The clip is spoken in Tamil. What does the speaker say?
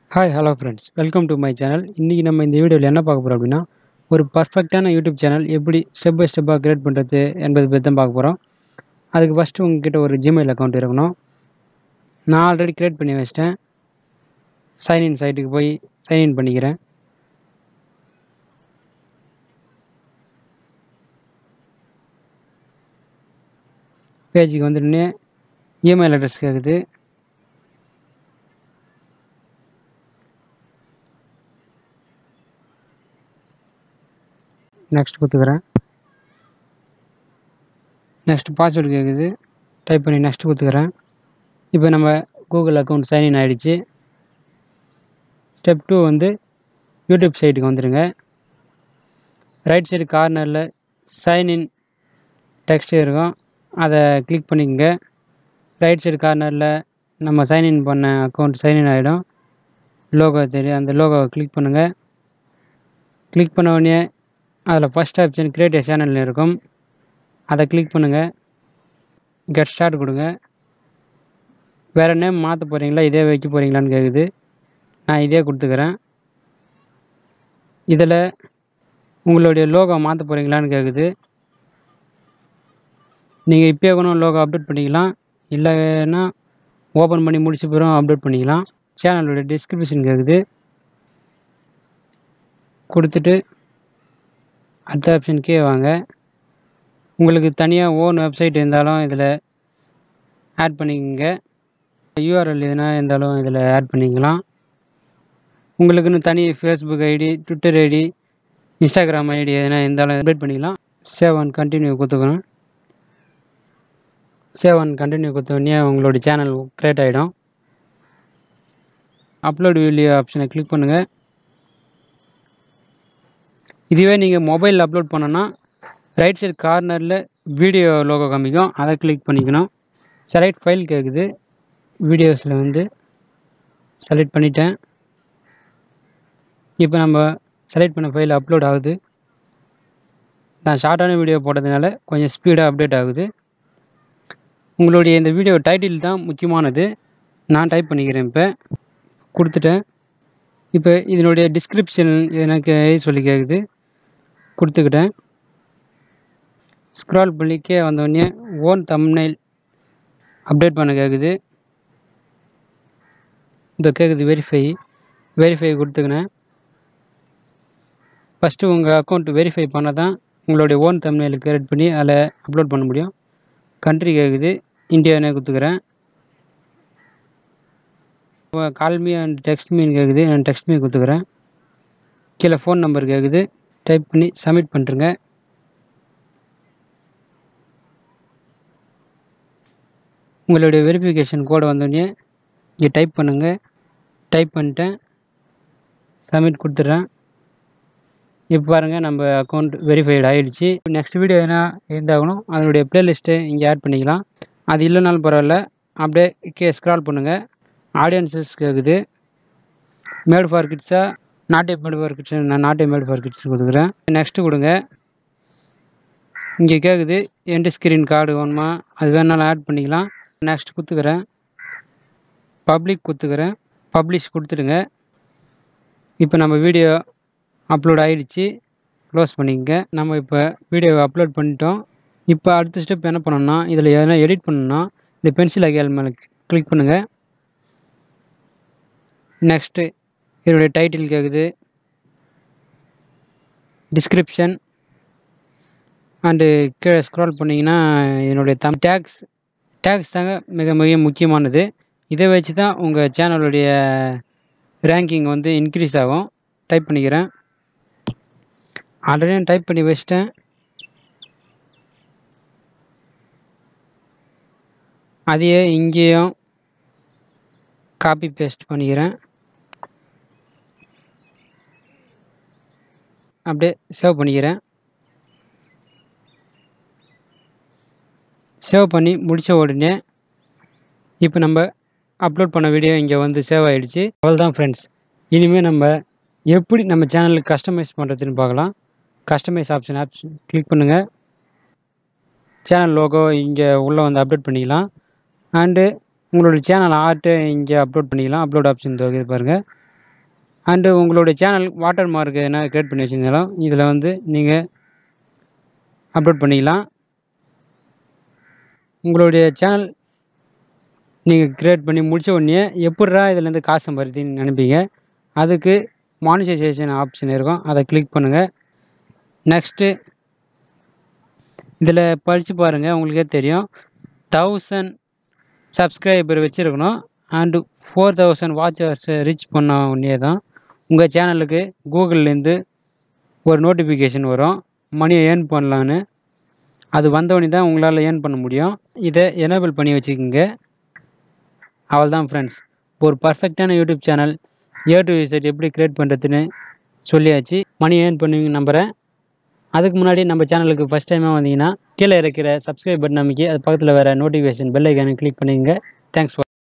hi hello friends welcome to my channel இன்றைக்கி நம்ம இந்த வீடியோவில் என்ன பார்க்க போகிறோம் அப்படின்னா ஒரு பர்ஃபெக்டான யூடியூப் சேனல் எப்படி ஸ்டெப் பை ஸ்டெப்பாக க்ரியேட் பண்ணுறது என்பதை பற்றி தான் பார்க்க போகிறோம் அதுக்கு ஃபஸ்ட்டு உங்ககிட்ட ஒரு ஜிமெயில் அக்கௌண்ட் இருக்கணும் நான் ஆல்ரெடி க்ரியேட் பண்ணி வச்சிட்டேன் சைன்இன் சைட்டுக்கு போய் சைன்இன் பண்ணிக்கிறேன் பேஜுக்கு வந்துட்டு இமெயில் அட்ரஸ் கேட்குது நெக்ஸ்ட் கொடுத்துக்கிறேன் நெக்ஸ்ட் பாஸ்வேர்டு கேட்குது டைப் பண்ணி நெக்ஸ்ட் கொடுத்துக்கிறேன் இப்போ நம்ம கூகுள் அக்கௌண்ட் சைன்இன் ஆகிடுச்சு ஸ்டெப் டூ வந்து யூடியூப் சைட்டுக்கு வந்துடுங்க ரைட் சைடு கார்னரில் சைன்இன் டெக்ஸ்ட் இருக்கும் அதை கிளிக் பண்ணிக்கங்க ரைட் சைடு கார்னரில் நம்ம சைன்இன் பண்ண அக்கௌண்ட் சைன்இன் ஆகிடும் லோகோ தெரியும் அந்த லோகோவை கிளிக் பண்ணுங்கள் கிளிக் பண்ண உடனே அதில் ஃபஸ்ட் ஆப்ஷன் கிரியேட் a சேனல்னு இருக்கும் அதை கிளிக் பண்ணுங்கள் கெட் ஸ்டார்ட் கொடுங்க வேறு நேம் மாற்ற போகிறீங்களா இதே வைக்க போகிறீங்களான்னு கேட்குது நான் இதே கொடுத்துக்கிறேன் இதில் உங்களுடைய லோகோ மாற்ற போகிறீங்களான்னு கேட்குது நீங்கள் இப்போயே கூட லோகோ அப்டேட் பண்ணிக்கலாம் இல்லைன்னா ஓப்பன் பண்ணி முடிச்ச பிறகு அப்டேட் பண்ணிக்கலாம் சேனலோட டிஸ்கிரிப்ஷன் கேட்குது கொடுத்துட்டு அடுத்த ஆப்ஷன் கீழே வாங்க உங்களுக்கு தனியாக ஓன் வெப்சைட் இருந்தாலும் இதில் ஆட் பண்ணிக்கோங்க யூஆர்எல் எதுனா இருந்தாலும் இதில் ஆட் பண்ணிக்கலாம் உங்களுக்குன்னு தனி Facebook ID Twitter ID Instagram ID எதுனா இருந்தாலும் அப்டேட் பண்ணிக்கலாம் சேவ் அண்ட் கண்டினியூ கொடுத்துக்கணும் சேவ் அண்ட் கண்டினியூ கொடுத்தோடனே உங்களோட சேனல் க்ரியேட் ஆகிடும் அப்லோட் வீடியோ ஆப்ஷனை கிளிக் பண்ணுங்கள் இதுவே நீங்கள் மொபைலில் அப்லோட் பண்ணோன்னா ரைட் சைடு கார்னரில் வீடியோ லோகோ காமிக்கும் அதை கிளிக் பண்ணிக்கணும் செலக்ட் ஃபைல் கேட்குது வீடியோஸில் வந்து செலக்ட் பண்ணிட்டேன் இப்போ நம்ம செலக்ட் பண்ண ஃபைல் அப்லோட் ஆகுது நான் ஷார்ட்டான வீடியோ போட்டதுனால கொஞ்சம் ஸ்பீடாக அப்டேட் ஆகுது உங்களுடைய இந்த வீடியோ டைட்டில் தான் முக்கியமானது நான் டைப் பண்ணிக்கிறேன் இப்போ கொடுத்துட்டேன் இப்போ இதனுடைய டிஸ்கிரிப்ஷன் எனக்கு எழுதி சொல்லி கேட்குது கொடுத்துக்கிட்டேன் ஸ்க்ரால் பண்ணிக்கே வந்தோடனே ஓன் தம்னைல் அப்டேட் பண்ண கேட்குது இந்த கேட்குது வெரிஃபை வெரிஃபை கொடுத்துக்கினேன் ஃபஸ்ட்டு உங்கள் அக்கௌண்ட் வெரிஃபை பண்ணால் தான் உங்களுடைய ஓன் தம்னைல் கிரியேட் பண்ணி அதில் அப்லோட் பண்ண முடியும் கண்ட்ரி கேட்குது இந்தியானே கொடுத்துக்கிறேன் கால்மி அண்ட் டெக்ஸ்ட் மீன் கேட்குது நான் டெக்ஸ்ட் மீ கொடுத்துக்கிறேன் கீழே ஃபோன் நம்பர் கேட்குது டைப் பண்ணி சப்மிட் பண்ணுறங்க உங்களுடைய வெரிஃபிகேஷன் கோடை வந்தோடனே இங்கே டைப் பண்ணுங்கள் டைப் பண்ணிட்டேன் சப்மிட் கொடுத்துட்றேன் இப்போ பாருங்கள் நம்ம அக்கௌண்ட் வெரிஃபைடு ஆகிடுச்சு நெக்ஸ்ட் வீடியோ எதனா இருந்தாகணும் அதனுடைய ப்ளேலிஸ்ட்டை இங்கே ஆட் பண்ணிக்கலாம் அது இல்லைனாலும் பரவாயில்ல அப்படியே கே ஸ்க்ரால் பண்ணுங்கள் ஆடியன்ஸஸ் கேட்குது மேட் ஃபார் கிட்ஸா நாட்டே மேட் ஃபார் கிட்ஸ் நான் நாட்டே மேட் ஃபார் கிட்ஸ் கொடுக்குறேன் நெக்ஸ்ட்டு கொடுங்க இங்கே கேட்குது எண்டு ஸ்க்ரீன் கார்டு வேணுமா அது வேணாலும் ஆட் பண்ணிக்கலாம் நெக்ஸ்ட் கொடுத்துக்கிறேன் பப்ளிக் கொடுத்துக்கிறேன் பப்ளிஷ் கொடுத்துடுங்க இப்போ நம்ம வீடியோ அப்லோட் ஆகிடுச்சு க்ளோஸ் பண்ணிக்கங்க நம்ம இப்போ வீடியோவை அப்லோட் பண்ணிட்டோம் இப்போ அடுத்த ஸ்டெப் என்ன பண்ணணும்னா இதில் எதனா எடிட் பண்ணணும்னா இந்த பென்சில் ஐக்கால் மேலே கிளிக் பண்ணுங்கள் நெக்ஸ்ட்டு இதனுடைய டைட்டில் கேட்குது டிஸ்கிரிப்ஷன் அண்டு கீழே ஸ்க்ரால் பண்ணிங்கன்னா என்னுடைய தம் டேக்ஸ் டேக்ஸ் தாங்க மிக மிக முக்கியமானது இதை வச்சு தான் உங்கள் சேனலுடைய ரேங்கிங் வந்து இன்க்ரீஸ் ஆகும் டைப் பண்ணிக்கிறேன் ஆல்ரெடி நான் டைப் பண்ணி வச்சிட்டேன் அதையே இங்கேயும் காப்பி பேஸ்ட் பண்ணிக்கிறேன் அப்படியே சேவ் பண்ணிக்கிறேன் சேவ் பண்ணி முடித்த உடனே இப்போ நம்ம அப்லோட் பண்ண வீடியோ இங்கே வந்து சேவ் ஆகிடுச்சு அவ்வளோதான் ஃப்ரெண்ட்ஸ் இனிமேல் நம்ம எப்படி நம்ம சேனலுக்கு கஸ்டமைஸ் பண்ணுறதுன்னு பார்க்கலாம் கஸ்டமைஸ் ஆப்ஷன் ஆப்ஷன் கிளிக் பண்ணுங்கள் சேனல் லோகோ இங்கே உள்ளே வந்து அப்டேட் பண்ணிக்கலாம் அண்டு உங்களோட சேனல் ஆர்ட்டு இங்கே அப்லோட் பண்ணிக்கலாம் அப்லோட் ஆப்ஷன் இருக்குது பாருங்கள் அண்டு உங்களுடைய சேனல் வாட்டர் மார்க் என்ன க்ரியேட் பண்ணி வச்சுருந்தாலும் இதில் வந்து நீங்கள் அப்லோட் பண்ணிக்கலாம் உங்களுடைய சேனல் நீங்கள் க்ரியேட் பண்ணி முடித்த உடனே எப்பட்றா இதுலேருந்து காசு சம்பாதிக்குதுன்னு நினைப்பீங்க அதுக்கு மானிட்டைசேஷன் ஆப்ஷன் இருக்கும் அதை கிளிக் பண்ணுங்கள் நெக்ஸ்ட்டு இதில் படித்து பாருங்கள் உங்களுக்கே தெரியும் தௌசண்ட் சப்ஸ்கிரைபர் வச்சுருக்கணும் அண்டு ஃபோர் தௌசண்ட் வாட்சர்ஸை ரீச் பண்ண உடனே தான் உங்கள் சேனலுக்கு கூகுள்லேருந்து ஒரு நோட்டிஃபிகேஷன் வரும் மணியை ஏர்ன் பண்ணலான்னு அது வந்தவொடனே தான் உங்களால் ஏர்ன் பண்ண முடியும் இதை எனேபிள் பண்ணி வச்சுக்கோங்க அவள் தான் ஃப்ரெண்ட்ஸ் ஒரு பர்ஃபெக்டான YouTube channel A to Z எப்படி க்ரியேட் பண்ணுறதுன்னு சொல்லியாச்சு மணி ஏர்ன் பண்ணுவீங்க நம்புகிறேன் அதுக்கு முன்னாடி நம்ம சேனலுக்கு ஃபஸ்ட் டைமாக வந்தீங்கன்னா கீழே இருக்கிற சப்ஸ்கிரைப் பட்டன் அமைக்கி அது பக்கத்தில் வர நோட்டிஃபிகேஷன் பெல் ஐக்கானை கிளிக் பண்ணிங்க தேங்க்ஸ் ஃபார்